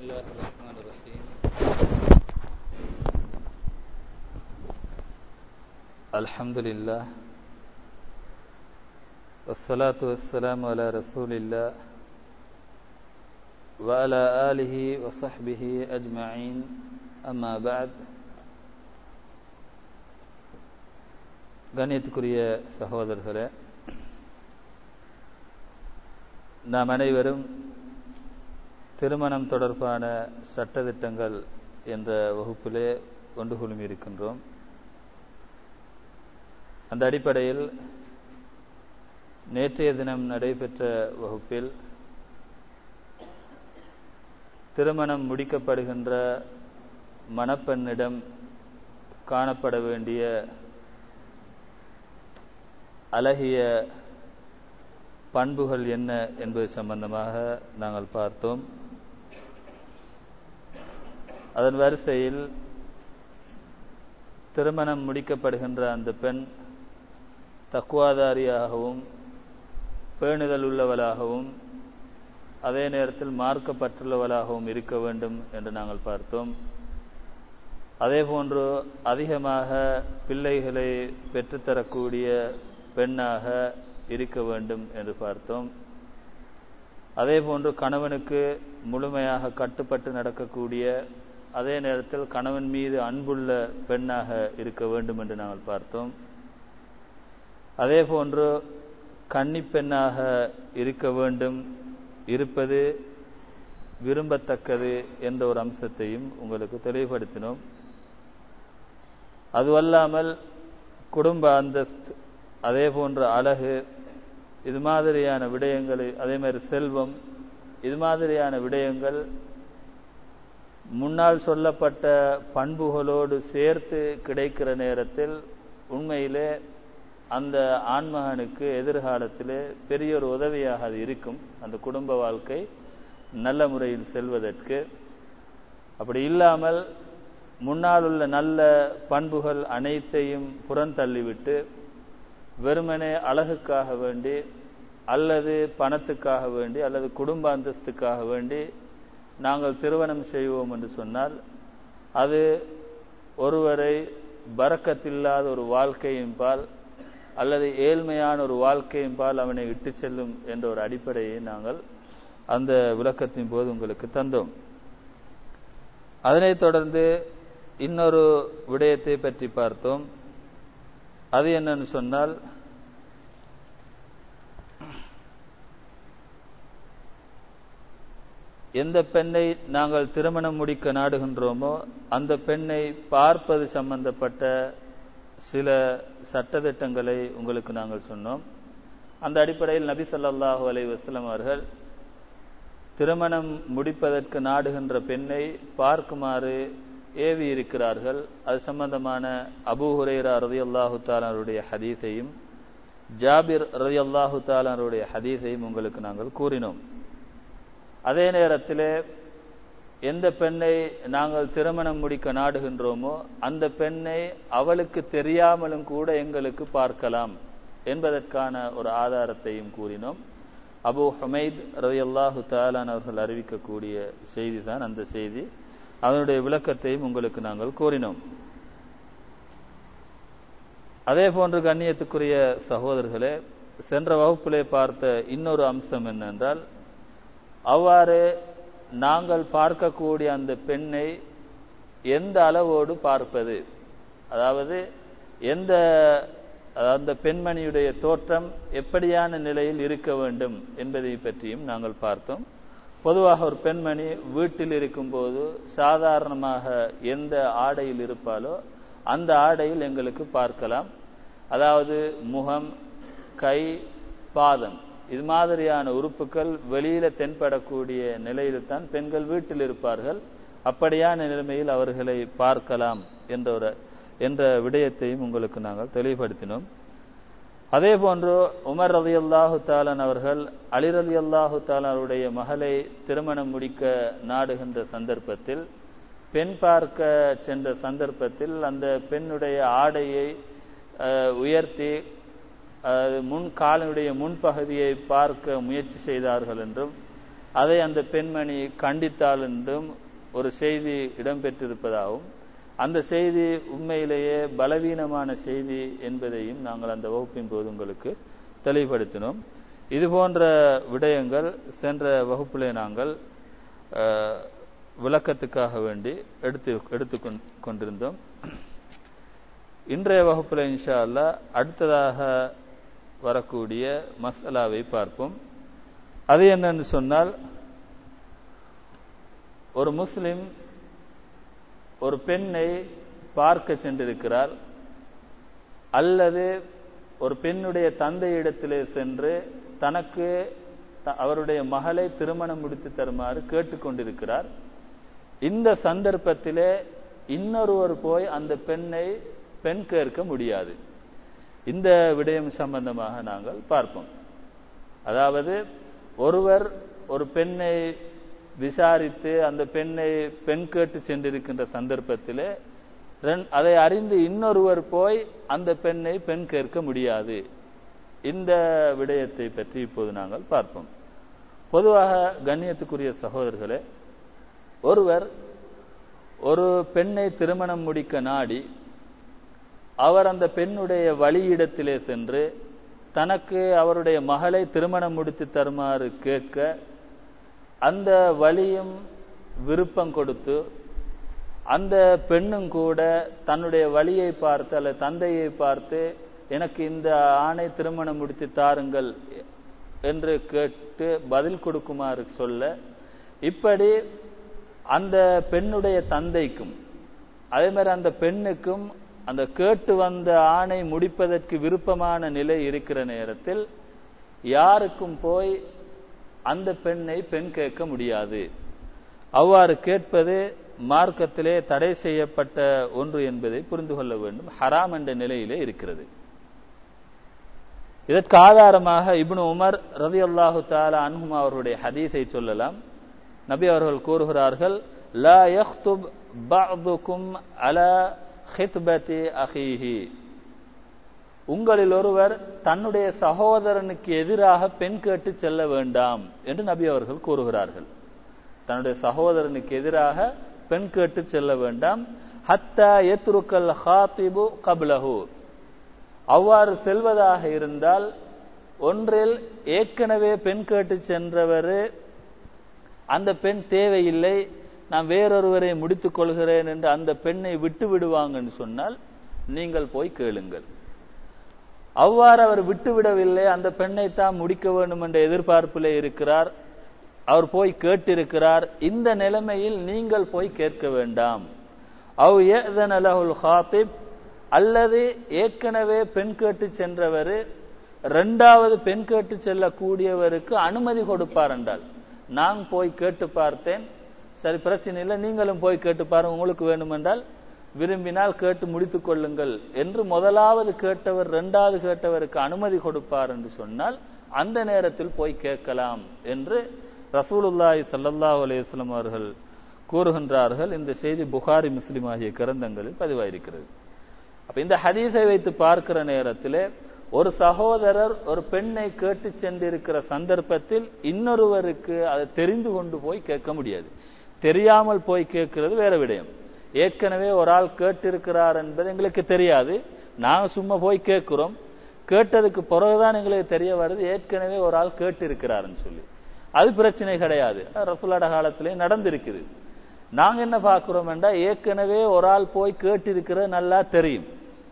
الله الرحمن الرحيم الحمد لله والصلاة والسلام على رسول الله وعلى آله وصحبه أجمعين أما بعد கண்ணியத்துக்குரிய சகோதரர்களே நாம் அனைவரும் திருமணம் தொடர்பான சட்டதிட்டங்கள் என்ற வகுப்பிலே கொண்டு குழுமி இருக்கின்றோம் அந்த அடிப்படையில் நேற்றைய தினம் நடைபெற்ற வகுப்பில் திருமணம் முடிக்கப்படுகின்ற மணப்பெண்ணிடம் காணப்பட வேண்டிய அழகிய பண்புகள் என்ன என்பது சம்பந்தமாக நாங்கள் பார்த்தோம் அதன் வரிசையில் திருமணம் முடிக்கப்படுகின்ற அந்த பெண் தக்குவாதாரியாகவும் பேணுதல் உள்ளவளாகவும் அதே நேரத்தில் மார்க்கப்பட்டுள்ளவளாகவும் இருக்க வேண்டும் என்று நாங்கள் பார்த்தோம் அதே போன்று அதிகமாக பிள்ளைகளை பெற்றுத்தரக்கூடிய பெண்ணாக இருக்க வேண்டும் என்று பார்த்தோம் அதே போன்று கணவனுக்கு முழுமையாக கட்டுப்பட்டு நடக்கக்கூடிய அதே நேரத்தில் கணவன் மீது அன்புள்ள பெண்ணாக இருக்க வேண்டும் என்று நாங்கள் பார்த்தோம் அதே போன்று கன்னி பெண்ணாக இருக்க வேண்டும் இருப்பது விரும்பத்தக்கது என்ற ஒரு அம்சத்தையும் உங்களுக்கு தெளிவுபடுத்தினோம் அதுவல்லாமல் குடும்ப அந்தஸ்து அதே போன்ற அழகு இது மாதிரியான விடயங்களை அதே மாதிரி செல்வம் இது மாதிரியான விடயங்கள் முன்னால் சொல்லப்பட்ட பண்புகளோடு சேர்த்து கிடைக்கிற நேரத்தில் உண்மையிலே அந்த ஆண்மகனுக்கு எதிர்காலத்திலே பெரிய ஒரு உதவியாக அது இருக்கும் அந்த குடும்ப வாழ்க்கை நல்ல முறையில் செல்வதற்கு அப்படி இல்லாமல் முன்னால் உள்ள நல்ல பண்புகள் அனைத்தையும் புறந்தள்ளிவிட்டு வெறுமனே அழகுக்காக வேண்டி அல்லது பணத்துக்காக வேண்டி அல்லது குடும்ப அந்தஸ்துக்காக வேண்டி நாங்கள் திருமணம் செய்வோம் என்று சொன்னால் அது ஒருவரை பறக்கத்தில்லாத ஒரு வாழ்க்கையின் பால் அல்லது ஏழ்மையான ஒரு வாழ்க்கையின் பால் அவனை இட்டு செல்லும் என்ற ஒரு அடிப்படையை நாங்கள் அந்த விளக்கத்தின் போது உங்களுக்கு தந்தோம் அதனைத் தொடர்ந்து இன்னொரு விடயத்தை பற்றி பார்த்தோம் அது என்னன்னு சொன்னால் எந்த பெண்ணை நாங்கள் திருமணம் முடிக்க நாடுகின்றோமோ அந்த பெண்ணை பார்ப்பது சம்பந்தப்பட்ட சில சட்டத்திட்டங்களை உங்களுக்கு நாங்கள் சொன்னோம் அந்த அடிப்படையில் நபி சொல்லாஹு அலை வஸ்லம் அவர்கள் திருமணம் முடிப்பதற்கு நாடுகின்ற பெண்ணை பார்க்குமாறு ஏவி இருக்கிறார்கள் அது சம்பந்தமான அபு ஹுரேரா ரதி அல்லாஹு தாலாருடைய ஹதீஸையும் ஜாபிர் ரதி அல்லாஹு தாலாருடைய ஹதீஸையும் உங்களுக்கு நாங்கள் கூறினோம் அதே நேரத்தில் எந்த பெண்ணை நாங்கள் திருமணம் முடிக்க நாடுகின்றோமோ அந்த பெண்ணை அவளுக்கு தெரியாமலும் கூட எங்களுக்கு பார்க்கலாம் என்பதற்கான ஒரு ஆதாரத்தையும் கூறினோம் அபு ஹமைத் ரதி அல்லாஹு தாலான் அவர்கள் அறிவிக்கக்கூடிய செய்தி தான் அந்த செய்தி அதனுடைய விளக்கத்தையும் உங்களுக்கு நாங்கள் கூறினோம் அதே போன்று கண்ணியத்துக்குரிய சகோதரர்களே சென்ற வகுப்பிலே பார்த்த இன்னொரு அம்சம் என்னென்றால் அவ்வாறு நாங்கள் பார்க்கக்கூடிய அந்த பெண்ணை எந்த அளவோடு பார்ப்பது அதாவது எந்த அந்த பெண்மணியுடைய தோற்றம் எப்படியான நிலையில் இருக்க வேண்டும் என்பதை பற்றியும் நாங்கள் பார்த்தோம் பொதுவாக ஒரு பெண்மணி வீட்டில் இருக்கும்போது சாதாரணமாக எந்த ஆடையில் இருப்பாலோ அந்த ஆடையில் எங்களுக்கு பார்க்கலாம் அதாவது முகம் கை பாதம் இது மாதிரியான உறுப்புகள் வெளியில தென்படக்கூடிய நிலையில் தான் பெண்கள் வீட்டில் இருப்பார்கள் அப்படியான நிலைமையில் அவர்களை பார்க்கலாம் என்ற ஒரு என்ற விடயத்தையும் உங்களுக்கு நாங்கள் தெளிவுபடுத்தினோம் அதே போன்று உமர் ரதி அல்லாஹு தாலன் அவர்கள் அலி ரதி அல்லாஹு தாலனுடைய மகளை திருமணம் முடிக்க நாடுகின்ற சந்தர்ப்பத்தில் பெண் பார்க்க சென்ற சந்தர்ப்பத்தில் அந்த பெண்ணுடைய ஆடையை உயர்த்தி முன் காலனுடைய முன்பகுதியை பார்க்க முயற்சி செய்தார்கள் என்றும் அதை அந்த பெண்மணி கண்டித்தாள் என்றும் ஒரு செய்தி இடம்பெற்றிருப்பதாகவும் அந்த செய்தி உண்மையிலேயே பலவீனமான செய்தி என்பதையும் நாங்கள் அந்த வகுப்பின் போது உங்களுக்கு தெளிவுபடுத்தினோம் இது போன்ற விடயங்கள் சென்ற வகுப்பிலே நாங்கள் அஹ், விளக்கத்துக்காக வேண்டி எடுத்து எடுத்து கொண்டிருந்தோம் இன்றைய வகுப்பில் இன்ஷா அல்லாஹ் அடுத்ததாக வரக்கூடிய மசாலாவை பார்ப்போம் அது என்னன்னு சொன்னால் ஒரு முஸ்லிம் ஒரு பெண்ணை பார்க்க சென்றிருக்கிறார் அல்லது ஒரு பெண்ணுடைய தந்தையிடத்திலே சென்று தனக்கு த- அவருடைய மகளை திருமணம் முடித்து தருமாறு கேட்டுக்கொண்டிருக்கிறார் இந்த சந்தர்ப்பத்திலே இன்னொருவர் போய் அந்த பெண்ணை பெண் கேட்க முடியாது இந்த விடயம் சம்பந்தமாக நாங்கள் பார்ப்போம் அதாவது ஒருவர் ஒரு பெண்ணை விசாரித்து அந்த பெண்ணை பெண் கேட்டு சென்றிருக்கின்ற சந்தர்ப்பத்திலே ரெண்- அதை அறிந்து இன்னொருவர் போய் அந்த பெண்ணை பெண் கேட்க முடியாது இந்த விடயத்தை பற்றி இப்போது நாங்கள் பார்ப்போம் பொதுவாக கண்ணியத்துக்குரிய சகோதரர்களே ஒருவர் ஒரு பெண்ணை திருமணம் முடிக்க நாடி அவர் அந்த பெண்ணுடைய வழியிடத்திலே சென்று தனக்கு அவருடைய மகளை திருமணம் முடித்து தருமாறு கேட்க அந்த வழியும் விருப்பம் கொடுத்து அந்த பெண்ணும் கூட தன்னுடைய வழியை பார்த்து அல்லது தந்தையை பார்த்து எனக்கு இந்த ஆணை திருமணம் முடித்து தாருங்கள் என்று கேட்டு பதில் கொடுக்குமாறு சொல்ல இப்படி அந்த பெண்ணுடைய தந்தைக்கும் அதே மாதிரி அந்த பெண்ணுக்கும் அந்த கேட்டு வந்த ஆணை முடிப்பதற்கு விருப்பமான நிலை இருக்கிற நேரத்தில் யாருக்கும் போய் அந்த பெண்ணை பெண் கேட்க முடியாது அவ்வாறு கேட்பது மார்க்கத்திலே தடை செய்யப்பட்ட ஒன்று என்பதை புரிந்து கொள்ள வேண்டும் ஹராம் என்ற நிலையிலே இருக்கிறது இதற்கு ஆதாரமாக இப்னு உமர் ரதியல்லாஹு தாலா அன்ஹும் அவர்களுடைய ஹதீஸை சொல்லலாம் நபி அவர்கள் கூறுகிறார்கள் லா யக்துப் பஅதுக்கும் அலா ஹித்பதி அஹீஹி உங்களில் ஒருவர் தன்னுடைய சகோதரனுக்கு எதிராக பெண் கேட்டு செல்ல வேண்டாம் என்று நபி அவர்கள் கூறுகிறார்கள் தன்னுடைய சகோதரனுக்கு எதிராக பெண் கேட்டு செல்ல வேண்டாம் ஹத்தா எத்ருக்கல் ஹாத்திபு கப்லஹு அவ்வாறு செல்வதாக இருந்தால் ஒன்றில் ஏற்கனவே பெண் கேட்டு சென்றவர் அந்த பெண் தேவையில்லை நான் வேறொருவரை முடித்துக் கொள்கிறேன் என்று அந்த பெண்ணை விட்டு விடுவாங்கன்னு சொன்னால் நீங்கள் போய் கேளுங்கள் அவ்வாறு அவர் விட்டுவிடவில்லை அந்த பெண்ணை தான் முடிக்க வேண்டும் என்ற எதிர்பார்ப்பிலே இருக்கிறார் அவர் போய் கேட்டிருக்கிறார் இந்த நிலைமையில் நீங்கள் போய் கேட்க வேண்டாம் அவ் ஏதன் அலஹுல் ஹாத்திப் அல்லது ஏற்கனவே பெண் கேட்டு சென்றவர் ரெண்டாவது பெண் கேட்டு செல்லக்கூடியவருக்கு அனுமதி கொடுப்பார் என்றால் நான் போய் கேட்டு பார்த்தேன் சரி பிரச்சனை இல்லை நீங்களும் போய் கேட்டு பாருங்க உங்களுக்கு வேண்டுமென்றால் விரும்பினால் கேட்டு முடித்துக் கொள்ளுங்கள் என்று முதலாவது கேட்டவர் இரண்டாவது கேட்டவருக்கு அனுமதி கொடுப்பார் என்று சொன்னால் அந்த நேரத்தில் போய் கேட்கலாம் என்று ரசூலுல்லாஹி ஸல்லல்லாஹு அலைஹி வஸல்லம் அவர்கள் கூறுகின்றார்கள் இந்த செய்தி புகாரி முஸ்லிம் ஆகிய கிரந்தங்களில் பதிவாயிருக்கிறது அப்ப இந்த ஹதீஸை வைத்து பார்க்கிற நேரத்திலே ஒரு சகோதரர் ஒரு பெண்ணை கேட்டு சென்றிருக்கிற சந்தர்ப்பத்தில் இன்னொருவருக்கு அதை தெரிந்து கொண்டு போய் கேட்க முடியாது தெரியாமல் போய் கேட்கிறது வேற விடயம் ஏற்கனவே ஒரு ஆள் கேட்டிருக்கிறார் என்பது எங்களுக்கு தெரியாது நாங்க சும்மா போய் கேட்கிறோம் கேட்டதுக்கு பிறகுதான் எங்களுக்கு தெரிய வருது ஏற்கனவே ஒரு ஆள் கேட்டிருக்கிறாருன்னு சொல்லி அது பிரச்சனை கிடையாது ரசூலாட காலத்திலே நடந்திருக்குது நாங்க என்ன பார்க்கிறோம் என்றா ஏற்கனவே ஒரு ஆள் போய் கேட்டிருக்கிறது நல்லா தெரியும்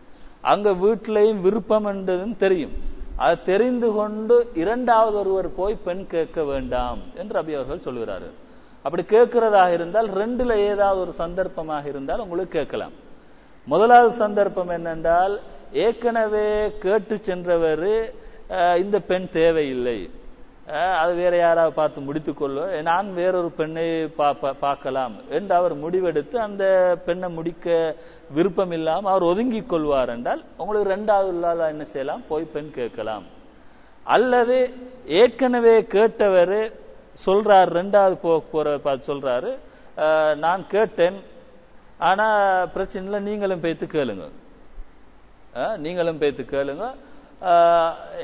அங்க வீட்டிலையும் விருப்பம் என்றதும் தெரியும் அது தெரிந்து கொண்டு இரண்டாவது ஒருவர் போய் பெண் கேட்க வேண்டாம் என்று ரபி அவர்கள் சொல்கிறார்கள் அப்படி கேட்கிறதாக இருந்தால் ரெண்டுல ஏதாவது ஒரு சந்தர்ப்பமாக இருந்தால் உங்களுக்கு கேட்கலாம் முதலாவது சந்தர்ப்பம் என்னென்றால் ஏற்கனவே கேட்டு சென்றவர் இந்த பெண் தேவையில்லை அஹ், அது வேற யாராவது பார்த்து முடித்துக் கொள்ள நான் வேறொரு பெண்ணை பா- பார்க்கலாம் என்று அவர் முடிவெடுத்து அந்த பெண்ணை முடிக்க விருப்பம் இல்லாமல் அவர் ஒதுங்கிக் கொள்வார் என்றால் உங்களுக்கு ரெண்டாவது இல்லாத என்ன செய்யலாம் போய் பெண் கேட்கலாம் அல்லது ஏற்கனவே கேட்டவர் சொல்றார் ரெண்டாவது போ போற பார்த்து சொல்றாரு அஹ், நான் கேட்டேன் ஆனா பிரச்சனை இல்லை நீங்களும் பேத்து கேளுங்க அஹ், நீங்களும் பேத்து கேளுங்க அஹ்,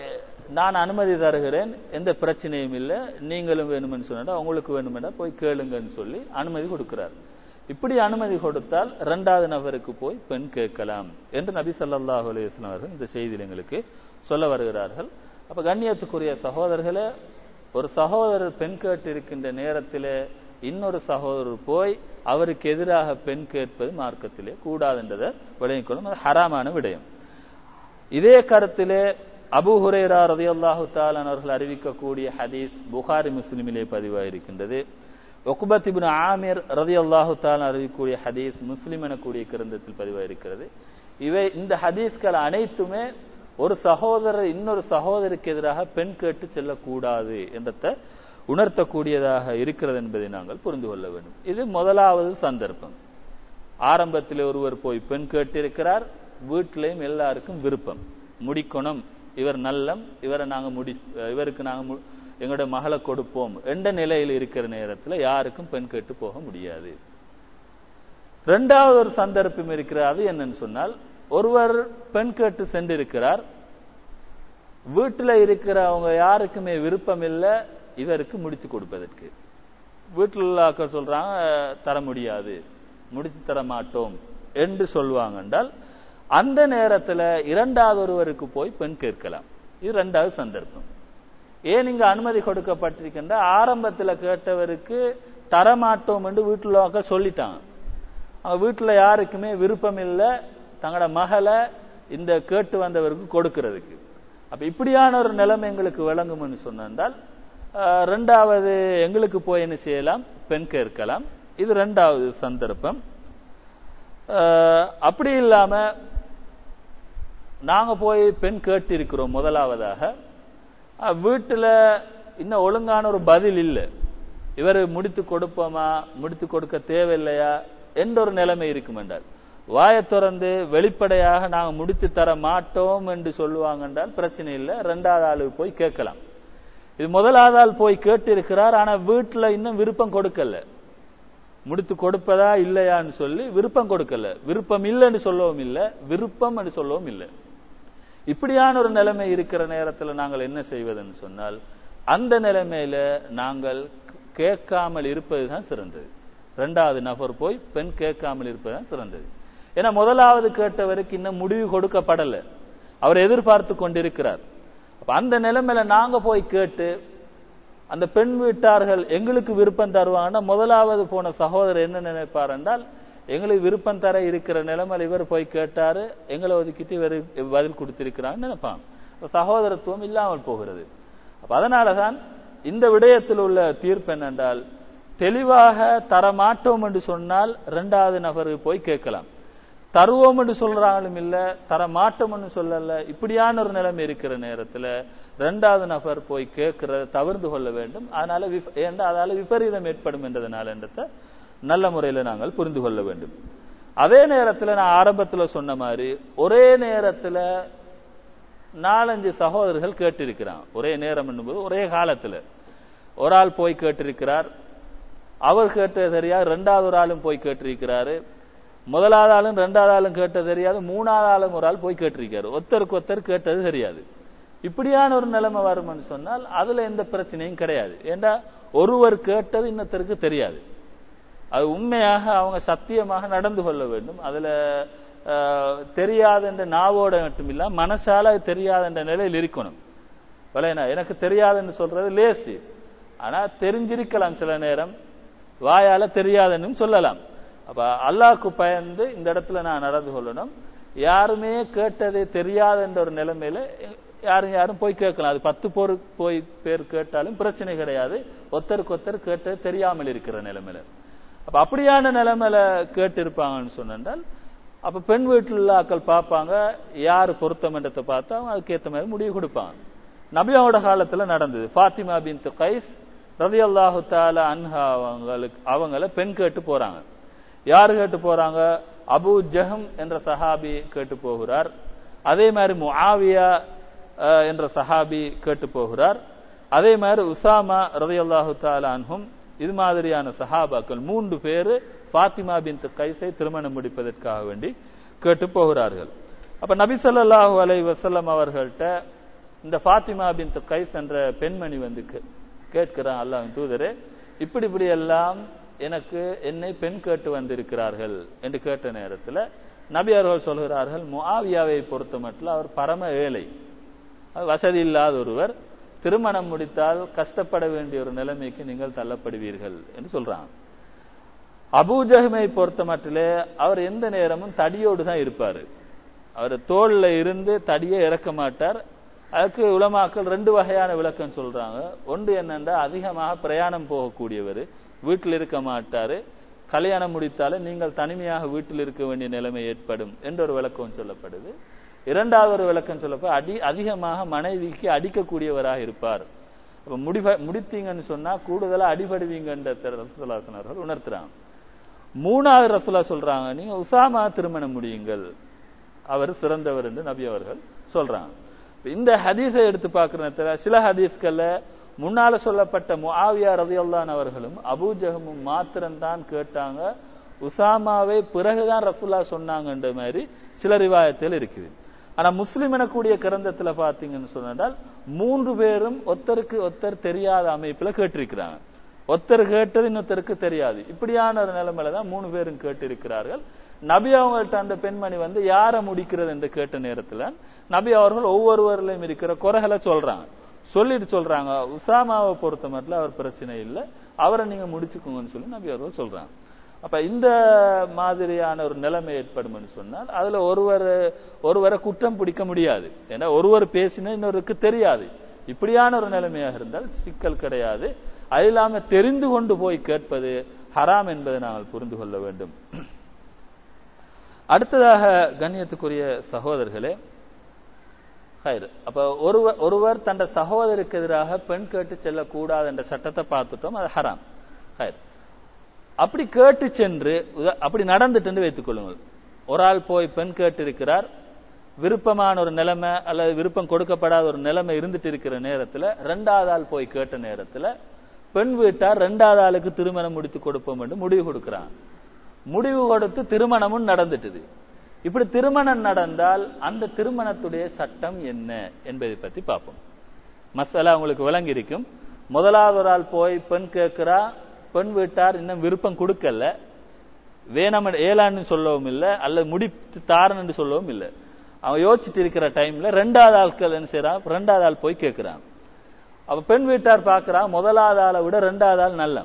நான் அனுமதி தருகிறேன் எந்த பிரச்சனையும் இல்லை நீங்களும் வேணுமென்னு சொன்னா உங்களுக்கு வேணுமென்னா போய் கேளுங்கன்னு சொல்லி அனுமதி கொடுக்கிறார் இப்படி அனுமதி கொடுத்தால் இரண்டாவது நபருக்கு போய் பெண் கேட்கலாம் என்று நபி ஸல்லல்லாஹு அலைஹி வஸல்லம் அவர்கள் இந்த செய்தியில் எங்களுக்கு சொல்ல வருகிறார்கள் அப்ப கண்ணியத்துக்குரிய சகோதரர்களே ஒரு சகோதரர் பெண் கேட்டு இருக்கின்ற நேரத்திலே இன்னொரு சகோதரர் போய் அவருக்கு எதிராக பெண் கேட்பது மார்க்கத்திலே கூடாதுன்றதை விளங்கிக்கொள்ளும் அது ஹராமான விடயம் இதே கருத்திலே அபு ஹுரேரா ரதியல்லாஹு தாலான் அவர்கள் அறிவிக்கக்கூடிய ஹதீஸ் புகாரி முஸ்லிமிலே பதிவாயிருக்கின்றது ஒக்குபத் இப்னு ஆமிர் ரதியல்லாஹு தாலான் அறிவிக்கக்கூடிய ஹதீஸ் முஸ்லிம் எனக்கூடிய கிரந்தத்தில் பதிவாயிருக்கிறது இவை இந்த ஹதீஸ்கள் அனைத்துமே ஒரு சகோதரர் இன்னொரு சகோதரிக்கு எதிராக பெண் கேட்டு செல்லக்கூடாது என்றத உணர்த்தக்கூடியதாக இருக்கிறது என்பதை நாங்கள் புரிந்து கொள்ள வேண்டும் இது முதலாவது சந்தர்ப்பம் ஆரம்பத்தில் ஒருவர் போய் பெண் கேட்டிருக்கிறார் வீட்டிலையும் எல்லாருக்கும் விருப்பம் முடிக்கணும் இவர் நல்லம் இவரை நாங்க முடி இவருக்கு நாங்க மு- எங்களோட மகளை கொடுப்போம் என்ற நிலையில் இருக்கிற நேரத்துல யாருக்கும் பெண் கேட்டு போக முடியாது இரண்டாவது ஒரு சந்தர்ப்பம் இருக்கிறது அது என்னன்னு சொன்னால் ஒருவர் பெண் கேட்டு சென்றிருக்கிறார் வீட்டுல இருக்கிற அவங்க யாருக்குமே விருப்பம் இல்லை இவருக்கு முடித்து கொடுப்பதற்கு வீட்டில் உள்ள ஆட்கள் சொல்றாங்க தர முடியாது முடித்து தர மாட்டோம் என்று சொல்லுவாங்க என்றால் அந்த நேரத்துல இரண்டாவது ஒருவருக்கு போய் பெண் கேட்கலாம் இது இரண்டாவது சந்தர்ப்பம் ஏன் இங்க அனுமதி கொடுக்கப்பட்டிருக்கின்ற ஆரம்பத்துல கேட்டவருக்கு தரமாட்டோம் என்று வீட்டில் உள்ள ஆட்கள் சொல்லிட்டாங்க அவங்க வீட்டுல யாருக்குமே விருப்பம் இல்லை தங்களோட மகளை இந்த கேட்டு வந்தவருக்கு கொடுக்கிறதுக்கு அப்ப இப்படியான ஒரு நிலைமை எங்களுக்கு விளங்கும்னு சொன்னால் ஆஹ், ரெண்டாவது எங்களுக்கு போய் என்ன செய்யலாம் பெண் கேட்கலாம் இது ரெண்டாவது சந்தர்ப்பம் ஆஹ், அப்படி இல்லாம நாங்க போய் பெண் கேட்டு இருக்கிறோம் முதலாவதாக அஹ், வீட்டுல இன்னும் ஒழுங்கான ஒரு பதில் இல்லை இவர் முடித்து கொடுப்போமா முடித்து கொடுக்க தேவையில்லையா என்ற ஒரு நிலைமை இருக்கும் என்றால் வாயை திறந்து வெளிப்படையாக நாங்க முடித்து தர மாட்டோம் என்று சொல்லுவாங்க என்றால் பிரச்சனை இல்லை ரெண்டாவது ஆளு போய் கேட்கலாம் இது முதலாவது ஆள் போய் கேட்டு இருக்கிறார் ஆனா வீட்டுல இன்னும் விருப்பம் கொடுக்கல முடித்து கொடுப்பதா இல்லையான்னு சொல்லி விருப்பம் கொடுக்கல விருப்பம் இல்லைன்னு சொல்லவும் இல்லை விருப்பம் என்று சொல்லவும் இல்லை இப்படியான ஒரு நிலைமை இருக்கிற நேரத்துல நாங்கள் என்ன செய்வதுன்னு சொன்னால் அந்த நிலைமையில நாங்கள் கேட்காமல் இருப்பதுதான் சிறந்தது ரெண்டாவது நபர் போய் பெண் கேட்காமல் இருப்பதுதான் சிறந்தது ஏன்னா முதலாவது கேட்டவருக்கு இன்னும் முடிவு கொடுக்கப்படல அவர் எதிர்பார்த்து கொண்டிருக்கிறார் அப்ப அந்த நிலைமையில நாங்க போய் கேட்டு அந்த பெண் வீட்டார்கள் எங்களுக்கு விருப்பம் தருவாங்கன்னா முதலாவது போன சகோதரர் என்ன நினைப்பார் என்றால் எங்களுக்கு விருப்பம் தர இருக்கிற நிலைமையில இவர் போய் கேட்டாரு எங்களை ஒதுக்கிட்டு இவர் பதில் கொடுத்திருக்கிறான்னு நினைப்பாங்க அப்ப சகோதரத்துவம் இல்லாமல் போகிறது அப்ப அதனாலதான் இந்த விடயத்தில் உள்ள தீர்ப்பு என்னென்றால் தெளிவாக தரமாட்டோம் என்று சொன்னால் இரண்டாவது நபருக்கு போய் கேட்கலாம் தருவோம் என்று சொல்றாங்களும் இல்ல தர மாட்டோம்னு சொல்லல இப்படியான ஒரு நிலைமை இருக்கிற நேரத்துல ரெண்டாவது நபர் போய் கேட்கறத தவிர்த்து கொள்ள வேண்டும் அதனால விப- ஏன்டா அதால விபரீதம் ஏற்படும் என்றதுனால என்றத நல்ல முறையில நாங்கள் புரிந்து கொள்ள வேண்டும் அதே நேரத்துல நான் ஆரம்பத்துல சொன்ன மாதிரி ஒரே நேரத்துல நாலஞ்சு சகோதரர்கள் கேட்டிருக்கிறான் ஒரே நேரம் என்னும்போது ஒரே காலத்துல ஒரு ஆள் போய் கேட்டிருக்கிறார் அவர் கேட்டது தெரியாது ரெண்டாவது ஒரு ஆளும் போய் கேட்டிருக்கிறாரு முதலாவது ஆளும் ரெண்டாவது ஆளும் கேட்டது தெரியாது மூணாவது ஆளும் ஒரு ஆள் போய் கேட்டிருக்காரு ஒருத்தருக்கு ஒருத்தர் கேட்டது தெரியாது இப்படியான ஒரு நிலைமை வரும்னு சொன்னால் அதுல எந்த பிரச்சனையும் கிடையாது ஏண்டா ஒருவர் கேட்டது இன்னொருத்தருக்கு தெரியாது அது உண்மையாக அவங்க சத்தியமாக நடந்து கொள்ள வேண்டும் அதுல ஆஹ், தெரியாத என்ற நாவோட மட்டும் இல்ல மனசால அது தெரியாத என்ற நிலையில் இருக்கணும் வலையனா எனக்கு தெரியாதுன்னு சொல்றது லேசி ஆனா தெரிஞ்சிருக்கலாம் சில நேரம் வாயால தெரியாதுன்னு சொல்லலாம் அப்ப அல்லாஹ்க்கு பயந்து இந்த இடத்துல நான் நடந்து கொள்ளணும் யாருமே கேட்டதே தெரியாத என்ற ஒரு நிலைமையில யாரும் யாரும் போய் கேட்கலாம் அது பத்து பேர் போய் பேர் கேட்டாலும் பிரச்சனை கிடையாது ஒருத்தருக்கு ஒருத்தர் கேட்டது தெரியாமல் இருக்கிற நிலைமையில அப்ப அப்படியான நிலைமையில கேட்டு இருப்பாங்கன்னு சொன்னால் அப்ப பெண் வீட்டில் உள்ள ஆட்கள் பார்ப்பாங்க யார் பொருத்தமன்றத்தை பார்த்தா அவங்க அதுக்கேற்ற மாதிரி முடிவு கொடுப்பாங்க நபியாவோட காலத்துல நடந்தது ஃபாத்திமா பின் கைஸ் ரதி அல்லாஹு தாலா அன்ஹா அவங்களுக்கு அவங்கள பெண் கேட்டு போறாங்க யார் கேட்டு போறாங்க அபு ஜஹம் என்ற சஹாபி கேட்டு போகிறார் அதே மாதிரி முஆவியா அஹ், என்ற சஹாபி கேட்டு போகிறார் அதே மாதிரி உசாமா ரதியல்லாஹு தாலா அன்ஹும் இது மாதிரியான சஹாபாக்கள் மூன்று பேரு ஃபாத்திமா பின் கைஸை திருமணம் முடிப்பதற்காக வேண்டி கேட்டு போகிறார்கள் அப்ப நபி ஸல்லல்லாஹு அலைஹி வஸல்லம் அவர்கள்ட்ட இந்த ஃபாத்திமா பின் கைஸ் என்ற பெண்மணி வந்து கே- கேட்கிறான் அல்லாஹ்வின் தூதரே இப்படி இப்படி எல்லாம் எனக்கு என்னை பெண் கேட்டு வந்திருக்கிறார்கள் என்று கேட்ட நேரத்துல நபி அவர்கள் சொல்கிறார்கள் முஆவியாவை பொறுத்த மட்டும் அவர் பரம ஏழை அது வசதி இல்லாத ஒருவர் திருமணம் முடித்தால் கஷ்டப்பட வேண்டிய ஒரு நிலைமைக்கு நீங்கள் தள்ளப்படுவீர்கள் என்று சொல்றாங்க அபூஜஹமை பொறுத்த மட்டிலே அவர் எந்த நேரமும் தடியோடு தான் இருப்பாரு அவர் தோல்ல இருந்து தடியை இறக்க மாட்டார் அதுக்கு உலமாக்கள் ரெண்டு வகையான விளக்கம் சொல்றாங்க ஒன்று என்னன்னா அதிகமாக பிரயாணம் போகக்கூடியவர் வீட்டில் இருக்க மாட்டாரு கல்யாணம் முடித்தாலே நீங்கள் தனிமையாக வீட்டில் இருக்க வேண்டிய நிலைமை ஏற்படும் என்ற ஒரு விளக்கம் சொல்லப்படுது இரண்டாவது ஒரு விளக்கம் சொல்லப்ப அடி அதிகமாக மனைவிக்கு அடிக்கக்கூடியவராக இருப்பார் அப்ப முடிவ முடித்தீங்கன்னு சொன்னா கூடுதலா அடிபடுவீங்கன்ற ரசூலுல்லாஹி அவர்கள் உணர்த்துறாங்க மூணாவது ரசூலா சொல்றாங்க நீங்க உசாமா திருமணம் முடியுங்கள் அவர் சிறந்தவர் என்று நபி அவர்கள் சொல்றாங்க இப்ப இந்த ஹதீஸை எடுத்து பார்க்கிற சில ஹதீஸ்கள்ல முன்னால சொல்லப்பட்ட முஆவியா ரதியல்லான் அவர்களும் அபூஜகமும் மாத்திரம்தான் கேட்டாங்க உசாமாவை பிறகுதான் ரசூல்லா சொன்னாங்கன்ற மாதிரி சில ரிவாயத்தில் இருக்குது ஆனா முஸ்லிம் எனக்கூடிய கிரந்தத்துல பாத்தீங்கன்னு சொன்னால் மூன்று பேரும் ஒத்தருக்கு ஒத்தர் தெரியாத அமைப்புல கேட்டிருக்கிறாங்க ஒருத்தர் கேட்டது இன்னொருத்தருக்கு தெரியாது இப்படியான ஒரு நிலைமையில தான் மூணு பேரும் கேட்டிருக்கிறார்கள் நபி அவங்கள்ட்ட அந்த பெண்மணி வந்து யாரை முடிக்கிறது என்று கேட்ட நேரத்துல நபி அவர்கள் ஒவ்வொருவரிலும் இருக்கிற குறைகளை சொல்றாங்க சொல்லிட்டு சொல்றாங்க உசாமாவை பொறுத்த மட்டும் அவர் பிரச்சனை இல்லை அவரை நீங்க முடிச்சுக்கோங்கன்னு சொல்லி நபி அவர்கள் சொல்றாங்க அப்ப இந்த மாதிரியான ஒரு நிலைமை ஏற்படும் சொன்னால் அதுல ஒருவர் ஒருவரை குற்றம் பிடிக்க முடியாது ஏன்னா ஒருவர் பேசினா இன்னொருக்கு தெரியாது இப்படியான ஒரு நிலைமையாக இருந்தால் சிக்கல் கிடையாது அது இல்லாம தெரிந்து கொண்டு போய் கேட்பது ஹராம் என்பதை நாங்கள் புரிந்து கொள்ள வேண்டும் அடுத்ததாக கண்ணியத்துக்குரிய சகோதரர்களே ஹைர் அப்ப ஒருவர் ஒருவர் தன் சகோதரருக்கு எதிராக பெண் கேட்டு செல்லக்கூடாது என்ற சட்டத்தை பார்த்துட்டோம் அது ஹராம் ஹைர் அப்படி கேட்டு சென்று உதா- அப்படி நடந்துட்டு வைத்துக் கொள்ளுங்கள் ஒரு ஆள் போய் பெண் கேட்டு இருக்கிறார் விருப்பமான ஒரு நிலைமை அல்லது விருப்பம் கொடுக்கப்படாத ஒரு நிலைமை இருந்துட்டு இருக்கிற நேரத்துல ரெண்டாவது ஆள் போய் கேட்ட நேரத்துல பெண் வீட்டார் ரெண்டாவது ஆளுக்கு திருமணம் முடித்து கொடுப்போம் என்று முடிவு கொடுக்கிறான் முடிவு கொடுத்து திருமணமும் நடந்துட்டுது இப்படி திருமணம் நடந்தால் அந்த திருமணத்துடைய சட்டம் என்ன என்பதை பத்தி பார்ப்போம் மசாலா உங்களுக்கு விளங்கி இருக்கும் முதலாவது ஒரு ஆள் போய் பெண் கேட்கிறா பெண் வீட்டார் இன்னும் விருப்பம் கொடுக்கல வேணாம் ஏலான்னு சொல்லவும் இல்லை அல்லது முடித்து தாரன்னு சொல்லவும் இல்லை அவன் யோசிச்சுட்டு இருக்கிற டைம்ல ரெண்டாவது ஆட்கள் என்ன செய்யறான் ரெண்டாவது ஆள் போய் கேட்கிறான் அப்ப பெண் வீட்டார் பார்க்கறான் முதலாவது ஆளை விட ரெண்டாவது ஆள் நல்ல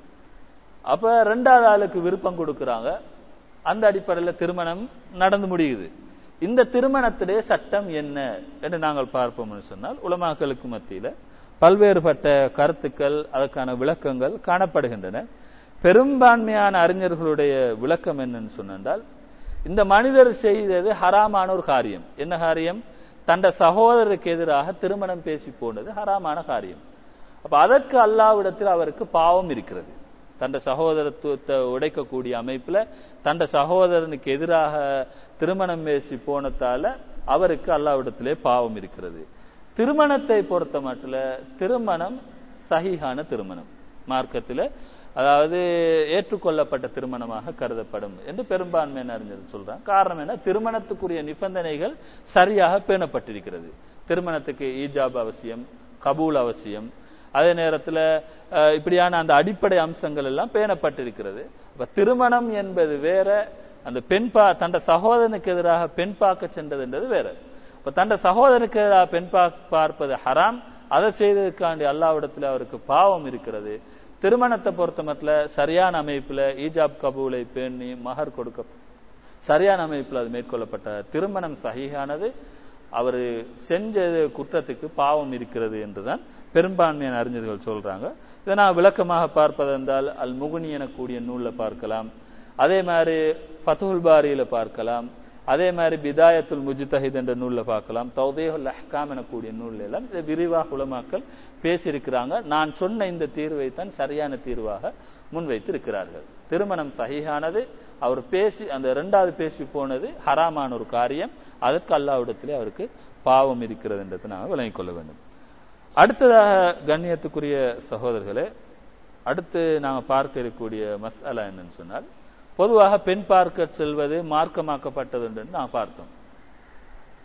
அப்ப ரெண்டாவது ஆளுக்கு விருப்பம் கொடுக்கறாங்க அந்த அடிப்படையில் திருமணம் நடந்து முடியுது இந்த திருமணத்திலே சட்டம் என்ன என்று நாங்கள் பார்ப்போம்னு சொன்னால் உலமாக்களுக்கு மத்தியில பல்வேறுபட்ட கருத்துக்கள் அதற்கான விளக்கங்கள் காணப்படுகின்றன பெரும்பான்மையான அறிஞர்களுடைய விளக்கம் என்னன்னு சொன்னால் இந்த மனிதர் செய்தது ஹராமான ஒரு காரியம் என்ன காரியம் தண்ட சகோதரருக்கு எதிராக திருமணம் பேசி போனது ஹராமான காரியம் அப்ப அதற்கு அல்லாவிடத்தில் அவருக்கு பாவம் இருக்கிறது தண்ட சகோதரத்துவத்தை உடைக்கக்கூடிய அமைப்புல தண்ட சகோதரனுக்கு எதிராக திருமணம் பேசி போனதால அவருக்கு அல்லாவிடத்திலே பாவம் இருக்கிறது திருமணத்தை பொறுத்த மட்டும் திருமணம் சஹீஹான திருமணம் மார்க்கத்தில் அதாவது ஏற்றுக்கொள்ளப்பட்ட திருமணமாக கருதப்படும் என்று பெரும்பான்மையான அறிஞர் சொல்றாங்க காரணம் என்ன திருமணத்துக்குரிய நிபந்தனைகள் சரியாக பேணப்பட்டிருக்கிறது திருமணத்துக்கு ஈஜாப் அவசியம் கபூல் அவசியம் அதே நேரத்தில் இப்படியான அந்த அடிப்படை அம்சங்கள் எல்லாம் பேணப்பட்டிருக்கிறது அப்ப திருமணம் என்பது வேற அந்த பெண் பா தண்ட சகோதரனுக்கு எதிராக பெண் பார்க்க சென்றதுன்றது வேற இப்ப தண்ட சகோதரனுக்கு எதிராக பெண் பார்ப்பது ஹராம் அதை செய்ததுக்காண்டி அல்லாவிடத்தில் அவருக்கு பாவம் இருக்கிறது திருமணத்தை பொறுத்த மட்டும் சரியான அமைப்புல ஈஜாப் கபூலை பேணி மகர் கொடுக்க சரியான அமைப்புல அது மேற்கொள்ளப்பட்ட திருமணம் சகிகானது அவர் செஞ்ச குற்றத்துக்கு பாவம் இருக்கிறது என்றுதான் பெரும்பான்மையான அறிஞர்கள் சொல்றாங்க இதை நான் விளக்கமாக பார்ப்பதென்றால் அல் முகுனி எனக்கூடிய நூல்ல பார்க்கலாம் அதே மாதிரி ஃபத்துல் பாரியில பார்க்கலாம் அதே மாதிரி பிதாயத்துல் முஜிதஹித் என்ற நூல்ல பார்க்கலாம் தௌதேஹுல் அஹ்காம் எனக்கூடிய நூல்ல எல்லாம் இதை விரிவாக உலமாக்கள் பேசியிருக்கிறாங்க நான் சொன்ன இந்த தீர்வை தான் சரியான தீர்வாக முன்வைத்து இருக்கிறார்கள் திருமணம் சகிஹானது அவர் பேசி அந்த இரண்டாவது பேசி போனது ஹராமான ஒரு காரியம் அதற்கு அல்லாவிடத்திலே அவருக்கு பாவம் இருக்கிறது என்றதை நாங்கள் விளங்கிக் கொள்ள வேண்டும் அடுத்ததாக கண்ணியத்துக்குரிய சகோதரர்களே அடுத்து நாங்கள் பார்க்க இருக்கக்கூடிய மசாலா என்னன்னு சொன்னால் பொதுவாக பெண் பார்க்க செல்வது மார்க்கமாக்கப்பட்டது என்று நான் பார்த்தோம்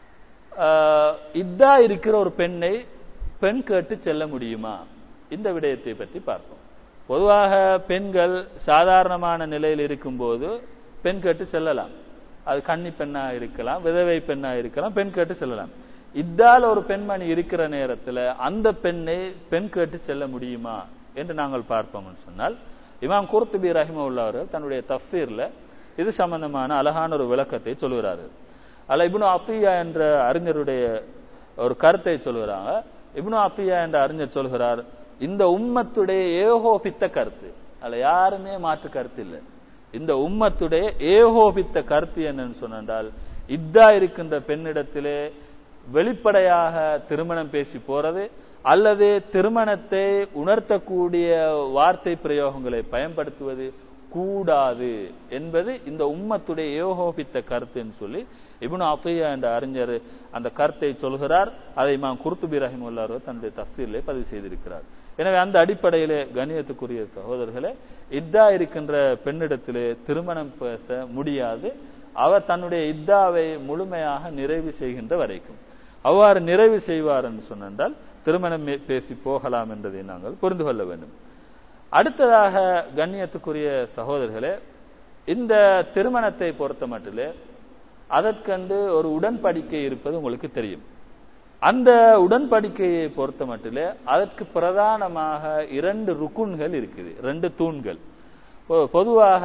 ஆஹ், இதா இருக்கிற ஒரு பெண்ணை பெண் கேட்டு செல்ல முடியுமா இந்த விடயத்தை பற்றி பார்ப்போம் பொதுவாக பெண்கள் சாதாரணமான நிலையில் இருக்கும்போது பெண் கேட்டு செல்லலாம் அது கன்னி பெண்ணா இருக்கலாம் விதவை பெண்ணா இருக்கலாம் பெண் கேட்டு செல்லலாம் இதால் ஒரு பெண்மணி இருக்கிற நேரத்துல அந்த பெண்ணை பெண் கேட்டு செல்ல முடியுமா என்று நாங்கள் பார்ப்போம்னு சொன்னால் இமாம் குர்துபி ரஹிமவுல்லா அவர்கள் தன்னுடைய தஃசீர்ல இது சம்பந்தமான அழகான ஒரு விளக்கத்தை சொல்கிறார்கள் அல்ல இப்னு அத்தியா என்ற அறிஞருடைய ஒரு கருத்தை சொல்கிறாங்க இப்னு அத்தியா என்ற அறிஞர் சொல்கிறார் இந்த உம்மத்துடைய ஏகோபித்த கருத்து அதுல யாருமே மாற்று கருத்து இல்லை இந்த உம்மத்துடைய ஏகோபித்த கருத்து என்னன்னு சொன்னால் இதா இருக்கின்ற பெண்ணிடத்திலே வெளிப்படையாக திருமணம் பேசி போறது அல்லது திருமணத்தை உணர்த்தக்கூடிய வார்த்தை பிரயோகங்களை பயன்படுத்துவது கூடாது என்பது இந்த உம்மத்துடைய ஏகோபித்த கருத்துன்னு சொல்லி இப்னு அத்தையா என்ற அறிஞர் அந்த கருத்தை சொல்கிறார் அதை இமாம் குர்துபி ரஹிமுல்லாரோ தன்னுடைய தஃசீரிலே பதிவு செய்திருக்கிறார் எனவே அந்த அடிப்படையிலே கண்ணியத்துக்குரிய சகோதரர்களே இதா இருக்கின்ற பெண்ணிடத்திலே திருமணம் பேச முடியாது அவர் தன்னுடைய இத்தாவை முழுமையாக நிறைவு செய்கின்ற வரைக்கும் அவ்வாறு நிறைவு செய்வார் என்று சொன்னால் திருமணம் மே- பேசி போகலாம் என்பதை நாங்கள் புரிந்து கொள்ள வேண்டும் அடுத்ததாக கண்ணியத்துக்குரிய சகோதரர்களே இந்த திருமணத்தை பொறுத்த மட்டிலே அதற்கண்டு ஒரு உடன்படிக்கை இருப்பது உங்களுக்கு தெரியும் அந்த உடன்படிக்கையை பொறுத்த மட்டிலே அதற்கு பிரதானமாக இரண்டு ருக்குன்கள் இருக்குது ரெண்டு தூண்கள் பொ- பொதுவாக